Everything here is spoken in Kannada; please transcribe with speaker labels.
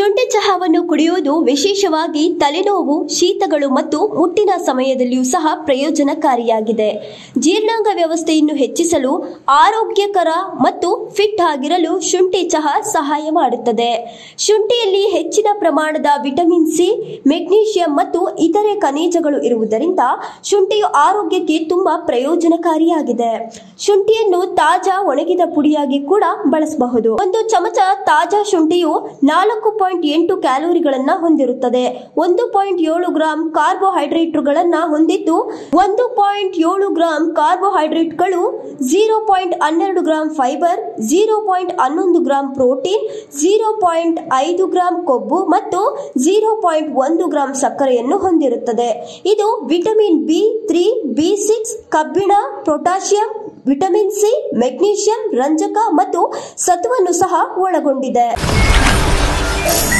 Speaker 1: ಶುಂಠಿ ಚಹಾವನ್ನು ಕುಡಿಯುವುದು ವಿಶೇಷವಾಗಿ ತಲೆನೋವು ಶೀತಗಳು ಮತ್ತು ಮುಟ್ಟಿನ ಸಮಯದಲ್ಲಿಯೂ ಸಹ ಪ್ರಯೋಜನಕಾರಿಯಾಗಿದೆ ಜೀರ್ಣಾಂಗ ವ್ಯವಸ್ಥೆಯನ್ನು ಹೆಚ್ಚಿಸಲು ಆರೋಗ್ಯಕರ ಮತ್ತು ಫಿಟ್ ಆಗಿರಲು ಶುಂಠಿ ಚಹಾ ಸಹಾಯ ಮಾಡುತ್ತದೆ ಶುಂಠಿಯಲ್ಲಿ ಹೆಚ್ಚಿನ ಪ್ರಮಾಣದ ವಿಟಮಿನ್ ಸಿ ಮೆಗ್ನೀಷಿಯಂ ಮತ್ತು ಇತರೆ ಖನಿಜಗಳು ಇರುವುದರಿಂದ ಶುಂಠಿಯು ಆರೋಗ್ಯಕ್ಕೆ ತುಂಬಾ ಪ್ರಯೋಜನಕಾರಿಯಾಗಿದೆ ಶುಂಠಿಯನ್ನು ತಾಜಾ ಒಣಗಿದ ಪುಡಿಯಾಗಿ ಕೂಡ ಬಳಸಬಹುದು ಒಂದು ಚಮಚ ತಾಜಾ ಶುಂಠಿಯು ನಾಲ್ಕು ಪಾಯಿಂಟ್ ಎಂಟು ಕ್ಯಾಲೋರಿಗಳನ್ನ ಹೊಂದಿರುತ್ತದೆ ಒಂದು ಪಾಯಿಂಟ್ ಏಳು ಗ್ರಾಂ ಕಾರ್ಬೋಹೈಡ್ರೇಟ್ಗಳನ್ನ ಹೊಂದಿದ್ದು ಒಂದು ಪಾಯಿಂಟ್ ಏಳು ಗ್ರಾಂ ಕಾರ್ಬೋಹೈಡ್ರೇಟ್ಗಳು ಜೀರೋ ಪಾಯಿಂಟ್ ಹನ್ನೆರಡು ಗ್ರಾಂ ಫೈಬರ್ ಜೀರೋ ಪಾಯಿಂಟ್ ಹನ್ನೊಂದು ಗ್ರಾಂ ಪ್ರೋಟೀನ್ ಜೀರೋ ಪಾಯಿಂಟ್ ಐದು ಗ್ರಾಂ ಕೊಬ್ಬು ಮತ್ತು ಜೀರೋ ಪಾಯಿಂಟ್ ಒಂದು ಗ್ರಾಂ ಸಕ್ಕರೆಯನ್ನು ಹೊಂದಿರುತ್ತದೆ ಇದು vitamin B three B six ಕಬ್ಬಿಣ ಪೊಟ್ಯಾಷಿಯಂ ವಿಟಮಿನ್ ಸಿ ಮೆಗ್ನೀಷಿಯಂ ರಂಜಕ ಮತ್ತು ಸತ್ವವನ್ನು ಸಹ ಒಳಗೊಂಡಿದೆ